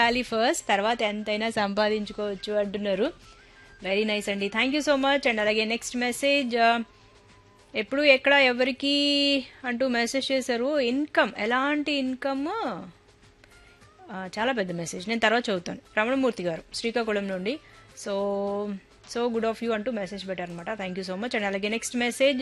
ఉండాలి ఫస్ట్ తర్వాత ఎంతైనా సంపాదించుకోవచ్చు అంటున్నారు వెరీ నైస్ అండి thank you so much and అలాగే నెక్స్ట్ మెసేజ్ ఎప్పుడు ఎక్కడ ఎవరికి అంటూ మెసేజ్ చేశారు ఇన్కమ్ ఎలాంటి ఇన్కమ్ చాలా పెద్ద మెసేజ్ నేను తర్వాత చదువుతాను రమణమూర్తి గారు శ్రీకాకుళం నుండి so so good of you అంటూ మెసేజ్ పెట్టారనమాట thank you so much and అలాగే నెక్స్ట్ మెసేజ్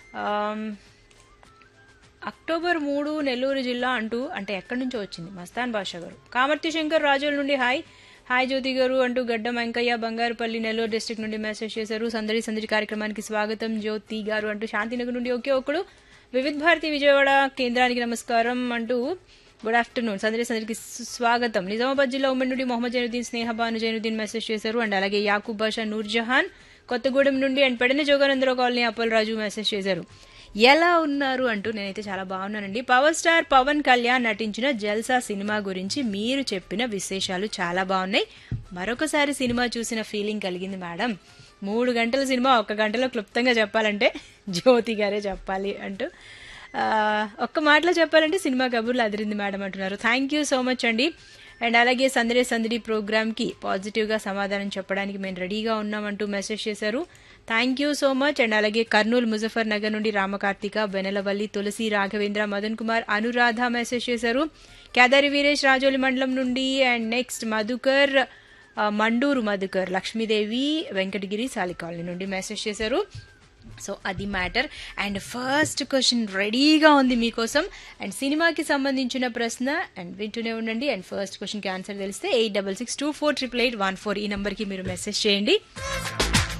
అక్టోబర్ మూడు నెల్లూరు జిల్లా అంటూ అంటే ఎక్కడి నుంచో వచ్చింది మస్తాన్ బాషా గారు కామర్తి శంకర్ రాజుల నుండి హాయ్ హాయ్ జ్యోతి గారు అంటూ గడ్డం వెంకయ్య బంగారుపల్లి నెల్లూరు డిస్ట్రిక్ట్ నుండి మెసేజ్ చేశారు సందడి సందడి కార్యక్రమానికి స్వాగతం జ్యోతి గారు అంటూ శాంతినగర్ నుండి ఒకే ఒకడు వివిధ భారతి విజయవాడ కేంద్రానికి నమస్కారం అంటూ గుడ్ ఆఫ్టర్నూన్ సందడి సందడికి స్వాగతం నిజామాబాద్ జిల్లా ఉమ్మడి నుండి మొహమ్మద్ జైనుద్దీన్ స్నేహబాను జైనుద్దీన్ మెసేజ్ చేశారు అండ్ అలాగే యాకూబ్ బాషా నూర్జహాన్ కొత్తగూడెం నుండి and Pedana Joganandarao colony Appalaraju message చేశారు ఎలా ఉన్నారు అంటూ నేనైతే చాలా బాగున్నానండి పవర్ స్టార్ పవన్ కళ్యాణ్ నటించిన జల్సా సినిమా గురించి మీరు చెప్పిన విశేషాలు చాలా బాగున్నాయి మరొకసారి సినిమా చూసిన ఫీలింగ్ కలిగింది మేడం మూడు గంటల సినిమా ఒక గంటలో క్లుప్తంగా చెప్పాలంటే జ్యోతి గారే చెప్పాలి అంటూ ఒక్క మాటలో చెప్పాలంటే సినిమా కబుర్లు అదిరింది మేడం అంటున్నారు థ్యాంక్ యూ సో మచ్ అండి అండ్ అలాగే సందడి సందడి ప్రోగ్రామ్కి పాజిటివ్గా సమాధానం చెప్పడానికి మేము రెడీగా ఉన్నామంటూ మెసేజ్ చేశారు thank you so much and అలాగే కర్నూలు ముజఫర్ నగర్ నుండి రామకార్తిక బెనలవల్లి తులసి రాఘవేంద్ర మదన్ కుమార్ అనురాధ మెసేజ్ చేశారు కేదారి వీరేష్ రాజోలి మండలం నుండి అండ్ నెక్స్ట్ మధుకర్ మండూరు మధుకర్ లక్ష్మీదేవి వెంకటగిరి సాలికాలనీ నుండి మెసేజ్ చేశారు సో అది మ్యాటర్ అండ్ ఫస్ట్ క్వశ్చన్ రెడీగా ఉంది మీకోసం అండ్ సినిమాకి సంబంధించిన ప్రశ్న అండ్ వింటూనే ఉండండి అండ్ ఫస్ట్ క్వశ్చన్కి ఆన్సర్ తెలిస్తే eight double six two four triple eight one four ఈ నెంబర్కి మీరు మెసేజ్ చేయండి